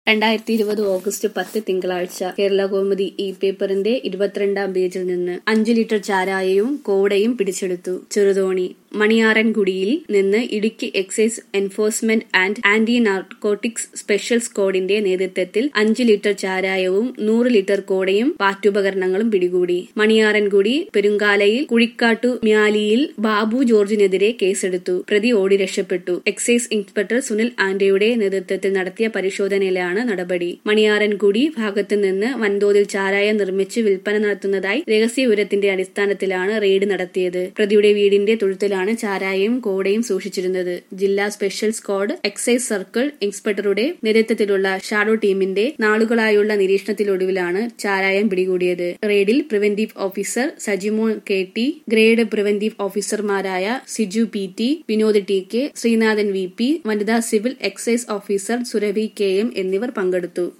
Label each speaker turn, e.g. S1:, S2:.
S1: രണ്ടായിരത്തി ഇരുപത് ഓഗസ്റ്റ് പത്ത് തിങ്കളാഴ്ച കേരള കൗമുദി ഇ പേപ്പറിന്റെ ഇരുപത്തിരണ്ടാം പേജിൽ നിന്ന് അഞ്ചു ലിറ്റർ ചാരായവും കോടയും പിടിച്ചെടുത്തു ചെറുതോണി മണിയാറൻകുടിയിൽ നിന്ന് Idukki excise enforcement and anti narcotics special സ്ക്വാഡിന്റെ നേതൃത്വത്തിൽ അഞ്ച് ലിറ്റർ ചാരായവും നൂറ് ലിറ്റർ കോടയും പാറ്റുപകരണങ്ങളും പിടികൂടി മണിയാറൻകുടി പെരുങ്കാലയിൽ കുഴിക്കാട്ടു മ്യാലിയിൽ ബാബു ജോർജിനെതിരെ കേസെടുത്തു പ്രതി ഓടി രക്ഷപ്പെട്ടു എക്സൈസ് ഇൻസ്പെക്ടർ സുനിൽ ആന്റയുടെ നേതൃത്വത്തിൽ നടത്തിയ പരിശോധനയിലാണ് നടപടി മണിയാറൻകുടി ഭാഗത്തു നിന്ന് വൻതോതിൽ ചാരായം നിർമ്മിച്ച് വിൽപ്പന നടത്തുന്നതായി രഹസ്യവിവരത്തിന്റെ അടിസ്ഥാനത്തിലാണ് റെയ്ഡ് നടത്തിയത് പ്രതിയുടെ വീടിന്റെ തൊഴുത്തിലാണ് ചാരായവും കോടയും സൂക്ഷിച്ചിരുന്നത് ജില്ലാ സ്പെഷ്യൽ സ്ക്വാഡ് എക്സൈസ് സർക്കിൾ ഇൻസ്പെക്ടറുടെ നേതൃത്വത്തിലുള്ള ഷാഡോ ടീമിന്റെ നാളുകളായുള്ള നിരീക്ഷണത്തിലൊടുവിലാണ് ചാരായം പിടികൂടിയത് റെയ്ഡിൽ preventive officer Sajimon K T grade preventive ഓഫീസർമാരായ Siju P T Vinod T K Sreenathan V P വനിതാ civil excise officer Surabhi K M എന്നിവർ പങ്കെടുത്തു